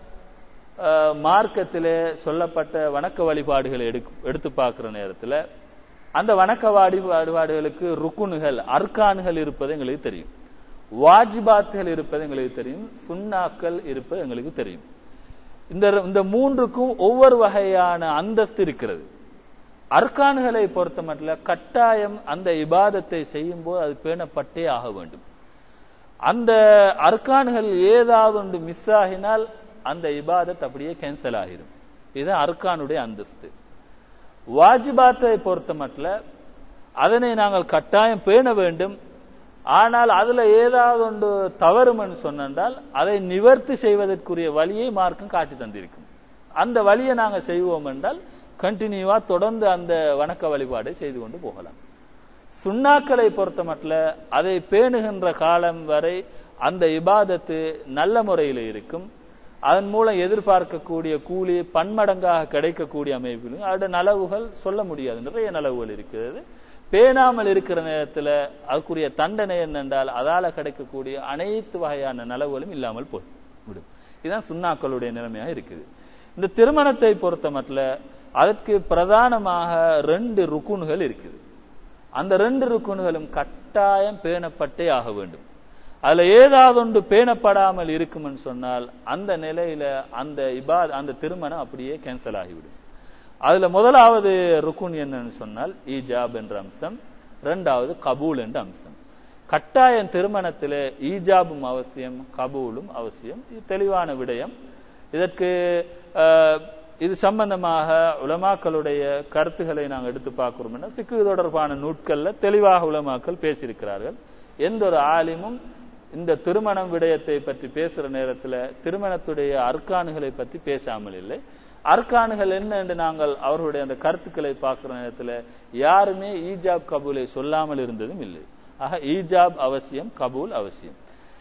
அஹ், மார்க்கத்திலே சொல்லப்பட்ட வணக்க வழிபாடுகளை எடுக்- எடுத்து பார்க்கிற நேரத்துல அந்த வணக்க வழிபாடுகளுக்கு ருக்குன்கள் அர்கான்கள் இருப்பது எங்களுக்கு தெரியும் வாஜிபாத்துகள் இருப்பது எங்களுக்கு தெரியும் சுன்னாக்கள் இருப்பது எங்களுக்கு தெரியும் இந்த இந்த மூன்றுக்கும் ஒவ்வொரு வகையான அந்தஸ்து இருக்கிறது அர்கான்களை பொறுத்த மட்டும் கட்டாயம் அந்த இபாதத்தை செய்யும் போது அது பேணப்பட்டே ஆக வேண்டும் அந்த அர்கான்கள் ஏதாவது ஒன்று மிஸ் ஆகினால் அந்த இபாதத் அப்படியே கேன்சல் ஆகிரும் இது அர்கானுடைய அந்தஸ்து வாஜிபாத்தை பொறுத்த மட்டும் அதனை நாங்கள் கட்டாயம் பேண வேண்டும் ஆனால் அதுல ஏதாவது ஒன்று தவறுமென்னு சொன்னால் அதை நிவர்த்தி செய்வதற்குரிய வழியை மார்க்கம் காட்டி தந்திருக்கும் அந்த வழியை நாங்கள் செய்வோம் என்றால் கண்டினியூவா தொடர்ந்து அந்த வணக்க வழிபாடை செய்து கொண்டு போகலாம் சுண்ணாக்களை பொறுத்த மட்டும் அதை பேணுகின்ற காலம் வரை அந்த இபாதத்து நல்ல முறையில் இருக்கும் அதன் மூலம் எதிர்பார்க்கக்கூடிய கூலி பன்மடங்காக கிடைக்கக்கூடிய அமைப்பிலும் அதோட நலவுகள் சொல்ல முடியாது நிறைய நலவுகள் இருக்கிறது பேணாமல் இருக்கிற நேரத்துல அதுக்குரிய தண்டனை என்னென்றால் அதால கிடைக்கக்கூடிய அனைத்து வகையான நலவுகளும் இல்லாமல் போய் விடும் இதுதான் சுண்ணாக்களுடைய நிலைமையாக இருக்குது இந்த திருமணத்தை பொறுத்த மட்டும் அதற்கு பிரதானமாக ரெண்டு ருக்குன்கள் இருக்குது அந்த ரெண்டு ருக்குன்களும் கட்டாயம் பேணப்பட்டே ஆக வேண்டும் அதுல ஏதாவது ஒன்று பேணப்படாமல் இருக்கும்னு சொன்னால் அந்த நிலையில அந்த இபாத் அந்த திருமணம் அப்படியே கேன்சல் ஆகிவிடும் அதுல முதலாவது ருக்குன் என்னன்னு சொன்னால் ஈஜாப் என்ற அம்சம் இரண்டாவது கபூல் என்ற அம்சம் கட்டாயம் திருமணத்திலே ஈஜாபும் அவசியம் கபூலும் அவசியம் இது தெளிவான விடயம் இதற்கு அஹ், இது சம்பந்தமாக உலமாக்களுடைய கருத்துக்களை நாங்கள் எடுத்து பார்க்கிறோம் சிக்கு தொடர்பான நூட்கள்ல தெளிவாக உலமாக்கள் பேசியிருக்கிறார்கள் எந்த ஒரு ஆலிமும் இந்த திருமணம் விடயத்தை பற்றி பேசுற நேரத்துல திருமணத்துடைய அர்க்கானுகளை பற்றி பேசாமல் இல்லை அர்க்கானுகள் என்ன என்று நாங்கள் அவர்களுடைய அந்த கருத்துக்களை பார்க்கிற நேரத்துல யாருமே ஈஜாப் கபூலை சொல்லாமல் இருந்ததும் இல்லை ஆக ஈஜாப் அவசியம் கபூல் அவசியம்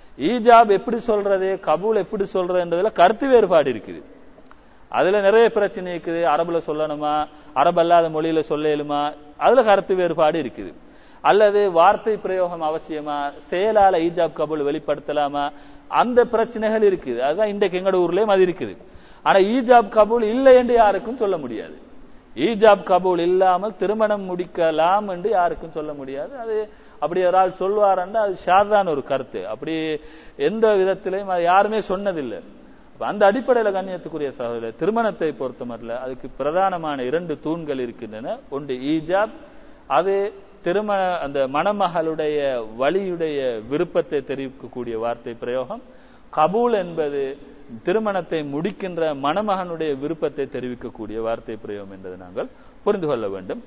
ஈஜாப் எப்படி சொல்றது கபூல் எப்படி சொல்றதுன்றதுல கருத்து வேறுபாடு இருக்குது அதுல நிறைய பிரச்சனை இருக்குது அரபுல சொல்லணுமா அரபு அல்லாத மொழியில சொல்ல இயலுமா அதுல கருத்து வேறுபாடு இருக்குது அல்லது வார்த்தை பிரயோகம் அவசியமா செயலால ஈஜாப் கபூல் வெளிப்படுத்தலாமா அந்த பிரச்சனைகள் இருக்குது அதுதான் இன்றைக்கு எங்கட ஊர்லயும் அது இருக்குது ஆனா ஈஜாப் கபூல் இல்லை என்று யாருக்கும் சொல்ல முடியாது ஈஜாப் கபூல் இல்லாமல் திருமணம் முடிக்கலாம் என்று யாருக்கும் சொல்ல முடியாது அது அப்படி ஒரு ஆள் சொல்வாரண்டா அது ஷாதான ஒரு கருத்து அப்படி எந்த விதத்திலையும் அது யாருமே சொன்னதில்லை அப்ப அந்த அடிப்படையில கண்ணியத்துக்குரிய சகோதரர் திருமணத்தை பொறுத்தமட்டில் அதுக்கு பிரதானமான இரண்டு தூண்கள் இருக்கின்றன ஒன்று ஈஜாப் அது திருமண அந்த மணமகளுடைய வழியுடைய விருப்பத்தை தெரிவிக்கக்கூடிய வார்த்தை பிரயோகம் கபூல் என்பது திருமணத்தை முடிக்கின்ற மணமகனுடைய விருப்பத்தை தெரிவிக்கக்கூடிய வார்த்தை பிரயோகம் என்பதை நாங்கள் புரிந்து கொள்ள வேண்டும்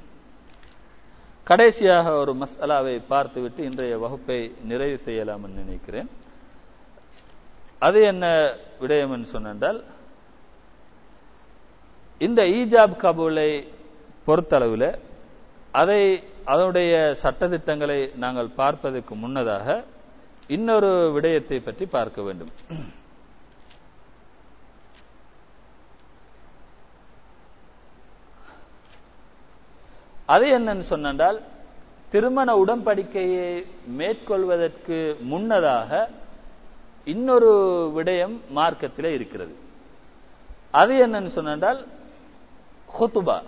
கடைசியாக ஒரு மசாலாவை பார்த்துவிட்டு இன்றைய வகுப்பை நிறைவு செய்யலாம் என்று நினைக்கிறேன் அது என்ன விடயம் என்று சொன்னால் இந்த ஈஜாப் கபூலை பொறுத்தளவில் அதை அதனுடைய சட்டதிட்டங்களை நாங்கள் பார்ப்பதற்கு முன்னதாக இன்னொரு விடயத்தை பற்றி பார்க்க வேண்டும் அது என்னன்னு சொன்னால் திருமண உடன்படிக்கையை மேற்கொள்வதற்கு முன்னதாக இன்னொரு விடயம் மார்க்கத்திலே இருக்கிறது அது என்னன்னு சொன்னால் ஹுத்துபா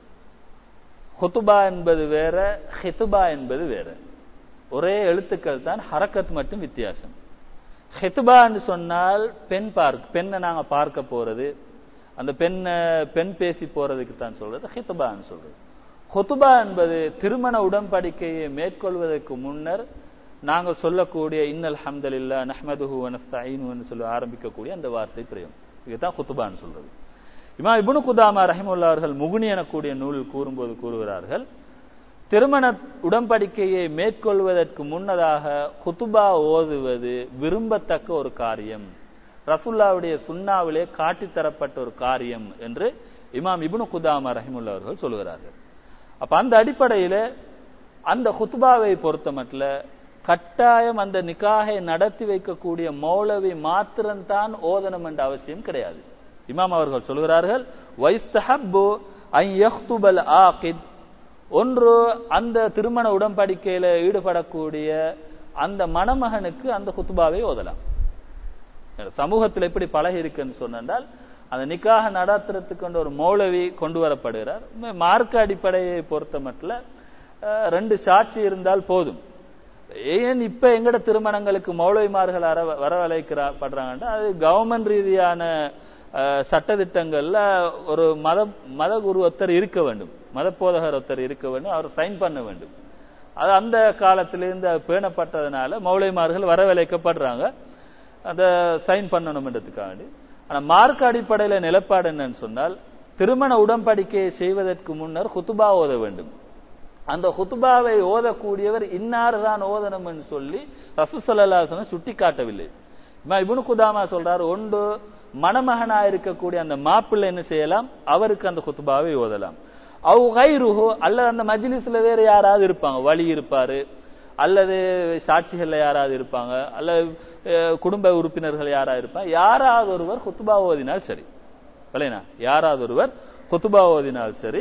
ஹுத்துபா என்பது வேற ஹித்துபா என்பது வேற ஒரே எழுத்துக்கள் தான் ஹரக்கத் மட்டும் வித்தியாசம் ஹித்துபான்னு சொன்னால் பெண் பார்க்க பெண்ணை நாங்க பார்க்க போறது அந்த பெண்ணை பெண் பேசி போறதுக்கு தான் சொல்றது ஹித்துபான்னு சொல்றது ஹொத்துபா என்பது திருமண உடன்படிக்கையை மேற்கொள்வதற்கு முன்னர் நாங்கள் சொல்லக்கூடிய இன்னல் ஹம்தலில்லா நஹ்மதுஹு வனஸ்தாயின்னு சொல்லி ஆரம்பிக்கக்கூடிய அந்த வார்த்தை பிரியம் இதுதான் ஹுத்துபான்னு சொல்றது இமா இபுனு குதாமா ரஹிமுல்லா அவர்கள் முகுனி எனக்கூடிய நூலில் கூறும்போது கூறுகிறார்கள் திருமண உடன்படிக்கையை மேற்கொள்வதற்கு முன்னதாக ஹுத்துபா ஓதுவது விரும்பத்தக்க ஒரு காரியம் ரசுல்லாவுடைய சுண்ணாவிலே காட்டித்தரப்பட்ட ஒரு காரியம் என்று இமாம் இபுனு குதாமா ரஹிமுல்லா அவர்கள் சொல்லுகிறார்கள் அப்ப அந்த அடிப்படையில அந்த ஹுத்பாவை பொறுத்த மட்டும் கட்டாயம் அந்த நிக்காகை நடத்தி வைக்கக்கூடிய மௌலவி மாத்திரம்தான் ஓதனம் என்ற அவசியம் கிடையாது இமாம் அவர்கள் சொல்கிறார்கள் வைஸ்தஹப்பு ஐ யஹ்துபல் ஆகித் ஒன்று அந்த திருமண உடன்படிக்கையில ஈடுபடக்கூடிய அந்த மணமகனுக்கு அந்த குத்துபாவை ஓதலாம் சமூகத்தில் எப்படி பழகி இருக்குன்னு சொன்னால் அந்த நிக்காக நடத்துறதுக்கு ஒரு மௌலவி கொண்டு வரப்படுகிறார் மார்க்க அடிப்படையை பொறுத்த மட்டும் ரெண்டு சாட்சி இருந்தால் போதும் ஏன் இப்ப எங்கட திருமணங்களுக்கு மௌலவிமார்கள் வரவழைக்கப்படுறாங்கன்னா அது கவர்மெண்ட் ரீதியான சட்டத்திட்டங்கள்ல ஒரு மத மத குரு ஒருத்தர் இருக்க வேண்டும் மத போதகர் ஒருத்தர் இருக்க வேண்டும் அவர் சைன் பண்ண வேண்டும் அது அந்த காலத்திலிருந்து பேணப்பட்டதுனால மௌலைமார்கள் வரவழைக்கப்படுறாங்க அதை சைன் பண்ணணும்ன்றதுக்காண்டி ஆனா மார்க் அடிப்படையில நிலப்பாடு என்னன்னு சொன்னால் திருமண உடன்படிக்கையை செய்வதற்கு முன்னர் ஹுத்துபா ஓத வேண்டும் அந்த ஹுத்துபாவை ஓதக்கூடியவர் இன்னார் தான் ஓதனம் என்று சொல்லி ரசூசல்லாசனம் சுட்டி காட்டவில்லை இபுனு குதாமா சொல்றாரு ஒன்று மணமகனா இருக்கக்கூடிய அந்த மாப்பிள்ளை என்ன செய்யலாம் அவருக்கு அந்த ஹுத்துபாவை ஓதலாம் அவ் கைருஹோ அல்லது அந்த மஜ்லிஸ்ல வேற யாராவது இருப்பாங்க வழி இருப்பாரு அல்லது சாட்சிகள்ல யாராவது இருப்பாங்க அல்லது குடும்ப உறுப்பினர்கள் யாராவது இருப்பாங்க யாராவது ஒருவர் ஹுத்துபா ஓதினால் சரி இல்லைனா யாராவது ஒருவர் ஹுத்துபா ஓதினால் சரி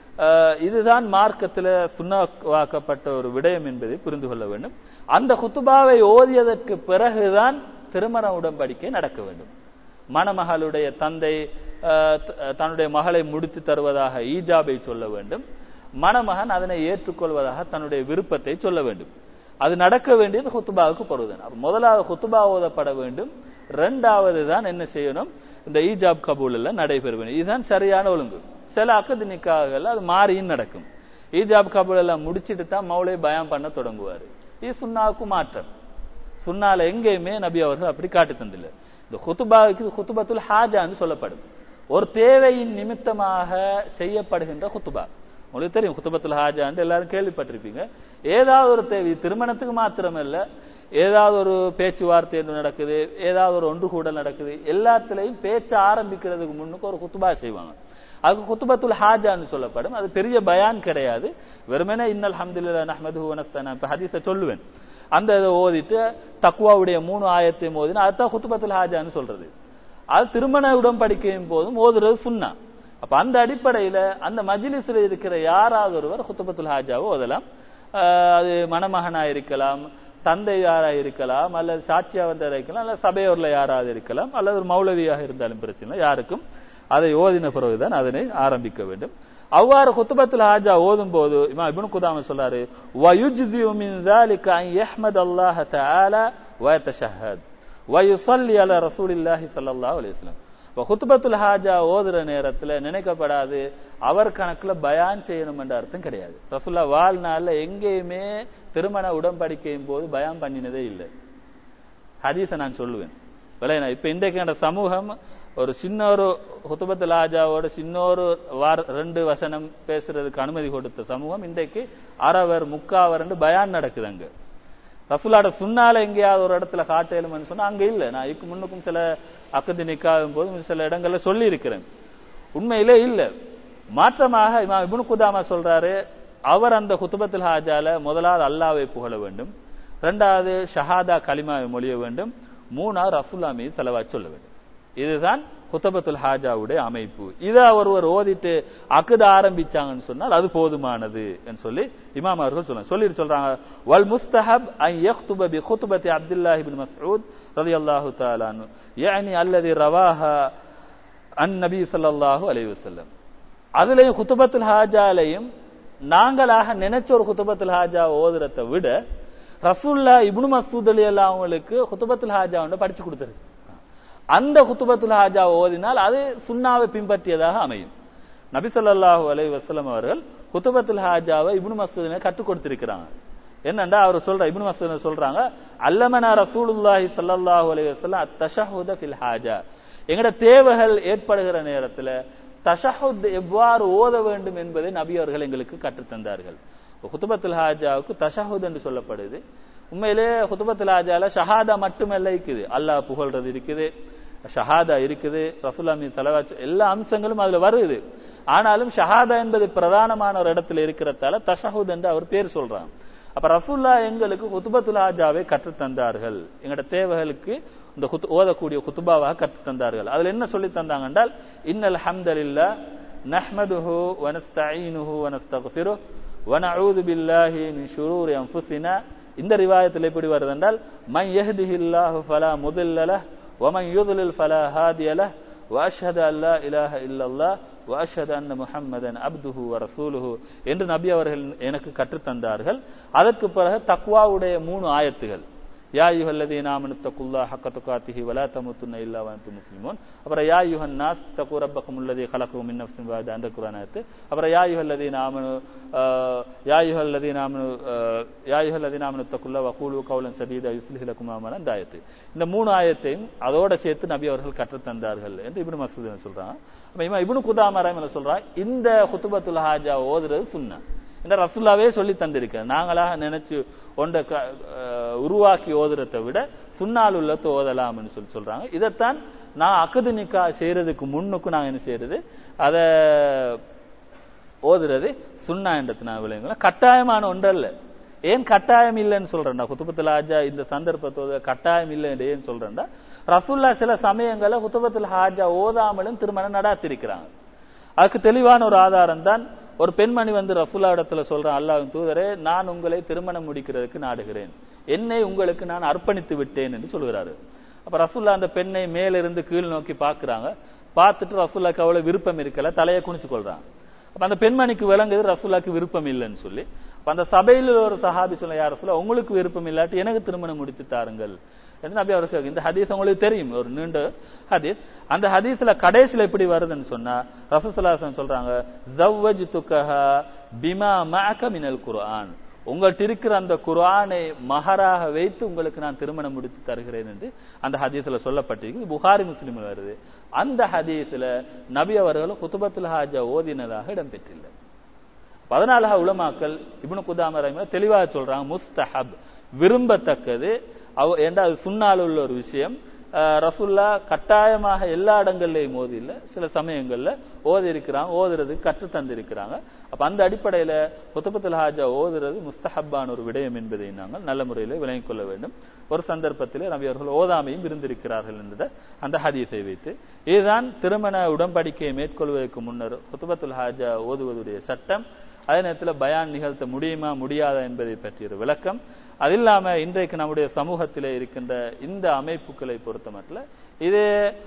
இதுதான் மார்க்கத்தில் சுண்ணவாக்கப்பட்ட ஒரு விடயம் என்பதை புரிந்து கொள்ள வேண்டும் அந்த ஹுத்துபாவை ஓதியதற்கு பிறகுதான் திருமண உடன்படிக்கை நடக்க வேண்டும் மணமகளுடைய தந்தை தன்னுடைய மகளை முடித்து தருவதாக ஈஜாபை சொல்ல வேண்டும் மணமகன் அதனை ஏற்றுக்கொள்வதாக தன்னுடைய விருப்பத்தை சொல்ல வேண்டும் அது நடக்க வேண்டியது ஹுத்துபாவுக்கு பருவதன் முதலாவது ஹுத்துபா ஓதப்பட வேண்டும் ரெண்டாவது தான் என்ன செய்யணும் இந்த ஈஜாப் கபூல் எல்லாம் நடைபெற வேண்டும் இதுதான் சரியான ஒழுங்கு சில அக்கது நிக்காகல அது மாறியும் நடக்கும் ஈஜாப் கபூல் எல்லாம் முடிச்சிட்டு தான் மௌளை பயம் பண்ண தொடங்குவாரு இது சுண்ணாவுக்கு மாற்றம் சுண்ணால எங்கேயுமே நபி அவர்கள் அப்படி காட்டு தந்தில்லை இந்த ஹுத்துபாவுக்கு ஹுத்துபத்துல் ஹாஜான்னு சொல்லப்படும் ஒரு தேவையின் நிமித்தமாக செய்யப்படுகின்ற ஹுத்துபா உங்களுக்கு தெரியும் ஹுத்துபத்துல் ஹாஜான்னு எல்லாரும் கேள்விப்பட்டிருப்பீங்க ஏதாவது ஒரு தேவை திருமணத்துக்கு மாத்திரம் இல்ல ஏதாவது ஒரு பேச்சுவார்த்தை என்று நடக்குது ஏதாவது ஒரு ஒன்று கூடல் நடக்குது எல்லாத்துலயும் பேச்சு ஆரம்பிக்கிறதுக்கு முன்னுக்கு ஒரு குத்துபா செய்வாங்க அது குத்துபத்துல் ஹாஜான்னு சொல்லப்படும் அது பெரிய பயான் கிடையாது வெறுமனே இன்னல் ஹம்துல்லா நஹ்மது வனஸ்தான இப்ப ஹதீஸை சொல்லுவேன் அந்த இதை ஓதிட்டு தக்குவாவுடைய மூணு ஆயத்தையும் ஓதினா அதுதான் குத்துபத்துல் ஹாஜான்னு சொல்றது அது திருமண உடன்படிக்கையும் போதும் ஓதுறது சுண்ணா அப்ப அந்த அடிப்படையில அந்த மஜிலிஸ்ல இருக்கிற யாராவது ஒருவர் குத்துபத்துல் ஹாஜாவை ஓதலாம் அது மணமகனா இருக்கலாம் தந்தை யாரா இருக்கலாம் அல்லது சாட்சியா வந்த இருக்கலாம் அல்லது சபையோர்ல யாராவது இருக்கலாம் அல்லது ஒரு மௌலவியாக இருந்தாலும் பிரச்சனை யாருக்கும் அதை ஓதின பிறகுதான் அதனை ஆரம்பிக்க வேண்டும் அவ்வாறு குத்துபத்தில் ஹாஜா ஓதும் போது இமா இப்னு குதாம சொல்றாரு வயுஜ்ஸியு மின் ذلك ان يحمد الله تعالى ويتشهد ويصلي على رسول الله صلى الله عليه وسلم குத்துபத்துல் ஹாஜா ஓதுற நேரத்துல நினைக்கப்படாது அவர் கணக்குல பயான் செய்யணும் என்ற அர்த்தம் கிடையாது ரசுல்லா வாழ்நாள்ல எங்கேயுமே திருமண உடன்படிக்கையும் போது பயான் பண்ணினதே இல்லை ஹதீஸ நான் சொல்லுவேன் விளையா இப்ப இன்றைக்கு சமூகம் ஒரு சின்ன ஒரு ஹுத்துபத்துல் ஹாஜாவோட சின்ன ஒரு வார ரெண்டு வசனம் பேசுறதுக்கு அனுமதி கொடுத்த சமூகம் இன்றைக்கு அறவர் முக்காவர் பயான் நடக்குது அங்க ரசுல்லாட சுண்ணால எங்கேயாவது ஒரு இடத்துல காட்டேலும்னு சொன்னா அங்க இல்ல நான் இதுக்கு முன்னுக்கும் சில அக்கதி நிக்காகும் போது சில இடங்கள்ல சொல்லி இருக்கிறேன் உண்மையிலே இல்ல மாற்றமாக இமாம் இப்னு குதாமா சொல்றாரு அவர் அந்த குத்துபத்துல் ஹாஜால முதலாவது அல்லாவை புகழ வேண்டும் ரெண்டாவது ஷஹாதா கலிமாவை மொழிய வேண்டும் மூணாவது ரசூல்லா மீது செலவா சொல்ல வேண்டும் இதுதான் குத்தபத்துல் ஹாஜாவுடைய அமைப்பு இதை ஒருவர் ஓதிட்டு அக்குத ஆரம்பிச்சாங்கன்னு சொன்னால் அது போதுமானது என்று சொல்லி இமாம் அவர்கள் சொல்றாங்க சொல்லிட்டு சொல்றாங்க வல் முஸ்தஹப் அன் யக்துப பி குத்பத்தி அப்துல்லாஹி பின் மஸ்ஊத் ரலியல்லாஹு தஆலா அன்ஹு يعني الذي رواها அன் நபி ஸல்லல்லாஹு அலைஹி வஸல்லம் அதுலயும் குத்துபத்துல் ஹாஜாலையும் நாங்களாக நினைச்ச ஒரு குத்துபத்துல் ஹாஜா ஓதுறதை விட ரசூல்லா இப்னு மசூத் அலி அல்லா அவங்களுக்கு குத்துபத்துல் ஹாஜா ஒன்று படிச்சு கொடுத்துருக்கு அந்த குத்துபத்துல் ஹாஜா ஓதினால் அது சுண்ணாவை பின்பற்றியதாக அமையும் நபி ஸல்லல்லாஹு அலைஹி வஸல்லம் அவர்கள் குத்துபத்துல் ஹாஜாவை இப்னு மசூதினை கற்றுக் கொடுத்திருக்கிறாங்க என்னண்டா அவர் சொல்ற இப்னு மசூத் சொல்றாங்க அல்லமனா ரசூலுல்லாஹி ஸல்லல்லாஹு அலைஹி வஸல்லம் அத்தஷஹுத ஃபில் ஹாஜா எங்கட தேவைகள் ஏற்படுகிற நேரத்துல தஷஹுத் எவ்வாறு ஓத வேண்டும் என்பதை நபி அவர்கள் எங்களுக்கு கற்றுத்தந்தார்கள் குத்துபத்துல் ஹாஜாவுக்கு தஷஹுத் என்று சொல்லப்படுது உண்மையிலே குத்துபத்துல் ஹாஜால ஷஹாதா மட்டுமல்ல இருக்குது அல்லாஹ் புகழ்றது இருக்குது ஷஹாதா இருக்குது ரசூல்லாமி சலவாச் எல்லா அம்சங்களும் அதுல வருது ஆனாலும் ஷஹாதா என்பது பிரதானமான ஒரு இடத்துல இருக்கிறதால தஷஹுத் என்று அவர் பேர் சொல்றாங்க அப்ப ரசூல்லா எங்களுக்கு குத்துபத்துல் ஹாஜாவை கற்றுத்தந்தார்கள் எங்களோட தேவைகளுக்கு இந்த குத்து ஓதக்கூடிய குத்துபாவாக கற்றுத் தந்தார்கள் அதுல என்ன சொல்லி தந்தாங்க என்றால் இன்னல் ஹம்தலில்லா நஹ்மதுஹு வனஸ்தஈனுஹு வனஸ்தக்ஃபிருஹ் வனஊது பில்லாஹி மின் ஷுரூரி அன்ஃபுஸினா இந்த ரிவாயத்தில் எப்படி வருது என்றால் மன் யஹ்திஹில்லாஹு ஃபலா முதில்ல லஹ் வமன் யுضلل ஃபலா ஹாதிய லஹ் واشهد ان لا اله الا الله واشهد ان محمدا عبده ورسوله என்று நபி அவர்கள் எனக்கு கற்றுத் தந்தார்கள் அதற்கு பிறகு தக்வாவுடைய மூணு ஆயத்துகள் யா யுஹல்லதீன ஆமனு தக்குல்லாஹ ஹக்க துகாத்திஹி வலா தமுத்துன்ன இல்லா வஅன்தும் முஸ்லிமூன் அப்புறம் யா யுஹன் நாஸ் தகு ரப்பக்கும் அல்லதீ கலக்கும் மின் நஃப்ஸின் வாஹிதா அந்த குர்ஆன் ஆயத்து அப்புறம் யா யுஹல்லதீன ஆமனு யா யுஹல்லதீன ஆமனு யா யுஹல்லதீன ஆமனு தக்குல்லாஹ வகூலு கௌலன் சதீதா யுஸ்லிஹ் லக்கும் அமலன் அந்த ஆயத்து இந்த மூணு ஆயத்தையும் அதோட சேர்த்து நபி அவர்கள் கற்றுத் தந்தார்கள் என்று இப்னு மசூத் சொல்றாங்க அப்ப இவன் இப்னு குதாமா ரஹிமஹுல்லாஹ் சொல்றான் இந்த குத்துபத்துல் ஹாஜா ஓதுறது சுன்னா இந்த ரசுல்லாவே சொல்லி தந்திருக்க நாங்களாக நினைச்சு ஒன்றை உருவாக்கி ஓதுறதை விட சுண்ணால் உள்ளத்தை ஓதலாம்னு சொல்லி சொல்றாங்க இதைத்தான் நான் அக்கது நிக்கா செய்யறதுக்கு முன்னுக்கும் நாங்க என்ன செய்யறது அத ஓதுறது சுண்ணா என்றது நான் விளையுங்களா கட்டாயமான ஒன்றல்ல ஏன் கட்டாயம் இல்லைன்னு சொல்றேன்டா குத்துபத்துல ஹாஜா இந்த சந்தர்ப்பத்தோட கட்டாயம் இல்லைன்னு ஏன் சொல்றேன்டா ரசுல்லா சில சமயங்கள்ல குத்துபத்துல ஹாஜா ஓதாமலும் திருமணம் நடாத்திருக்கிறாங்க அதுக்கு தெளிவான ஒரு ஆதாரம் தான் ஒரு பெண்மணி வந்து ரசூல்லா இடத்துல சொல்றேன் அல்லாஹ் தூதரே நான் உங்களை திருமணம் முடிக்கிறதுக்கு நாடுகிறேன் என்னை உங்களுக்கு நான் அர்ப்பணித்து விட்டேன் என்று சொல்கிறாரு அப்ப ரசூல்லா அந்த பெண்ணை மேலிருந்து கீழ் நோக்கி பாக்குறாங்க பார்த்துட்டு ரசூல்லாக்கு அவ்வளவு விருப்பம் இருக்கல தலையை குனிச்சு கொள்றாங்க அப்ப அந்த பெண்மணிக்கு விளங்குது ரசூல்லாக்கு விருப்பம் இல்லைன்னு சொல்லி அப்ப அந்த சபையில் ஒரு சஹாபி சொல்ல யார் சொல்ல உங்களுக்கு விருப்பம் இல்லாட்டி எனக்கு திருமணம் முடித்து தாருங்கள் என்று நபி அவருக்கு இந்த ஹதீஸ் உங்களுக்கு தெரியும் ஒரு நீண்ட ஹதீஸ் அந்த ஹதீஸ்ல கடைசியில எப்படி வருதுன்னு சொன்னா ரசூசலாசன் சொல்றாங்க ஜவ்வஜ் துக்கஹா பிமா மஅக மினல் குர்ஆன் உங்கள்ட்ட இருக்கிற அந்த குர்ஆனை மகராக வைத்து உங்களுக்கு நான் திருமணம் முடித்து தருகிறேன் என்று அந்த ஹதீஸ்ல சொல்லப்பட்டிருக்கு புகாரி முஸ்லிமில் வருது அந்த ஹதீஸ்ல நபி அவர்களும் குத்துபத்துல் ஹாஜா ஓதினதாக இடம்பெற்றில்லை பதினாலாக உலமாக்கள் இப்னு குதாம ரஹிமஹுல்லாஹ் தெளிவாக சொல்றாங்க முஸ்தஹப் விரும்பத்தக்கது அவ ஏண்டா அது சுண்ணால் உள்ள ஒரு விஷயம் ரசுல்லா கட்டாயமாக எல்லா இடங்கள்லயும் ஓதி இல்ல சில சமயங்கள்ல ஓதி இருக்கிறாங்க ஓதுறதுக்கு கற்று தந்திருக்கிறாங்க அப்ப அந்த அடிப்படையில குத்தபத்துல் ஹாஜா ஓதுறது முஸ்தஹப்பான ஒரு விடயம் என்பதை நாங்கள் நல்ல முறையில விளங்கிக் கொள்ள வேண்டும் ஒரு சந்தர்ப்பத்திலே நபி அவர்கள் ஓதாமையும் இருந்திருக்கிறார்கள் என்பதை அந்த ஹதீஸை வைத்து இதுதான் திருமண உடன்படிக்கையை மேற்கொள்வதற்கு முன்னர் குத்துபத்துல் ஹாஜா ஓதுவதுடைய சட்டம் அதே நேரத்தில் பயான் நிகழ்த்த முடியுமா முடியாதா என்பதை பற்றிய ஒரு விளக்கம் அது இல்லாம இன்றைக்கு நம்முடைய சமூகத்திலே இருக்கின்ற இந்த அமைப்புகளை பொறுத்த மட்டும் இது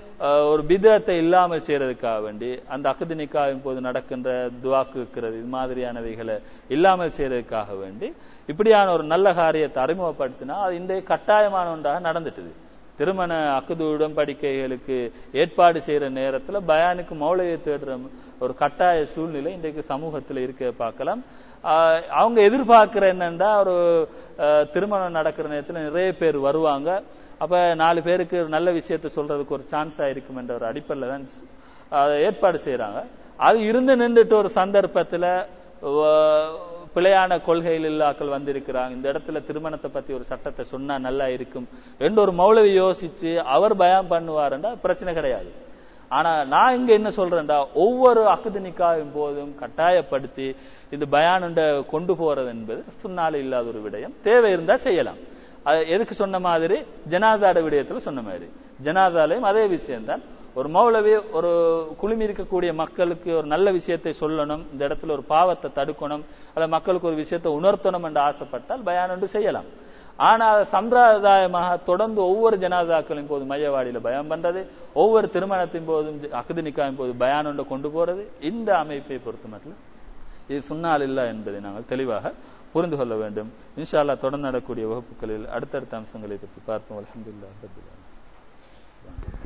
ஒரு பிதத்தை இல்லாமல் செய்யறதுக்காக வேண்டி அந்த அகது நிக்காவின் போது நடக்கின்ற துவாக்கு இருக்கிறது இது மாதிரியானவைகளை இல்லாமல் செய்யறதுக்காக வேண்டி இப்படியான ஒரு நல்ல காரியத்தை அறிமுகப்படுத்தினா அது இன்றைய கட்டாயமான ஒன்றாக நடந்துட்டுது திருமண அக்குது உடன்படிக்கைகளுக்கு ஏற்பாடு செய்யற நேரத்துல பயானுக்கு மௌலையை தேடுற ஒரு கட்டாய சூழ்நிலை இன்றைக்கு சமூகத்துல இருக்க பார்க்கலாம் அவங்க எதிர்பார்க்கிற என்னன்னா ஒரு திருமணம் நடக்கிற நேரத்துல நிறைய பேர் வருவாங்க அப்ப நாலு பேருக்கு நல்ல விஷயத்த சொல்றதுக்கு ஒரு சான்ஸா இருக்கும் என்ற ஒரு அடிப்படையில தான் ஏற்பாடு செய்யறாங்க அது இருந்து நின்றுட்டு ஒரு சந்தர்ப்பத்துல பிழையான கொள்கையில் இல்லாக்கள் வந்திருக்கிறாங்க இந்த இடத்துல திருமணத்தை பத்தி ஒரு சட்டத்தை சொன்னா நல்லா இருக்கும் என்று ஒரு மௌலவி யோசிச்சு அவர் பயம் பண்ணுவாருன்னா பிரச்சனை கிடையாது ஆனா நான் இங்க என்ன சொல்றேன்டா ஒவ்வொரு அக்குது நிக்காவின் போதும் கட்டாயப்படுத்தி இது பயானுண்ட கொண்டு போறது என்பது சுன்னால இல்லாத ஒரு விடயம் தேவை இருந்தா செய்யலாம் அது எதுக்கு சொன்ன மாதிரி ஜனாதாட விடயத்துல சொன்ன மாதிரி ஜனாதாலையும் அதே விஷயம்தான் ஒரு மௌலவி ஒரு குழுமி இருக்கக்கூடிய மக்களுக்கு ஒரு நல்ல விஷயத்தை சொல்லணும் இந்த இடத்துல ஒரு பாவத்தை தடுக்கணும் அல்ல மக்களுக்கு ஒரு விஷயத்தை உணர்த்தணும் என்று ஆசைப்பட்டால் பயான் ஒன்று செய்யலாம் ஆனால் சம்பிரதாயமாக தொடர்ந்து ஒவ்வொரு ஜனாதாக்களின் போது மையவாடியில பயம் பண்றது ஒவ்வொரு திருமணத்தின் போதும் அக்குது நிக்காவின் போது பயான் ஒன்று கொண்டு போறது இந்த அமைப்பை பொறுத்த மட்டும் இது சுன்னால் இல்ல என்பதை நாங்கள் தெளிவாக புரிந்து கொள்ள வேண்டும் இன்ஷா அல்லாஹ் தொடர்ந்து நடக்கூடிய வகுப்புகளில் அடுத்தடுத்த அம்சங்களை பற்றி பார்ப்போம் அல்ஹம்துலில்லாஹ் ரப்பில் ஆலமீன்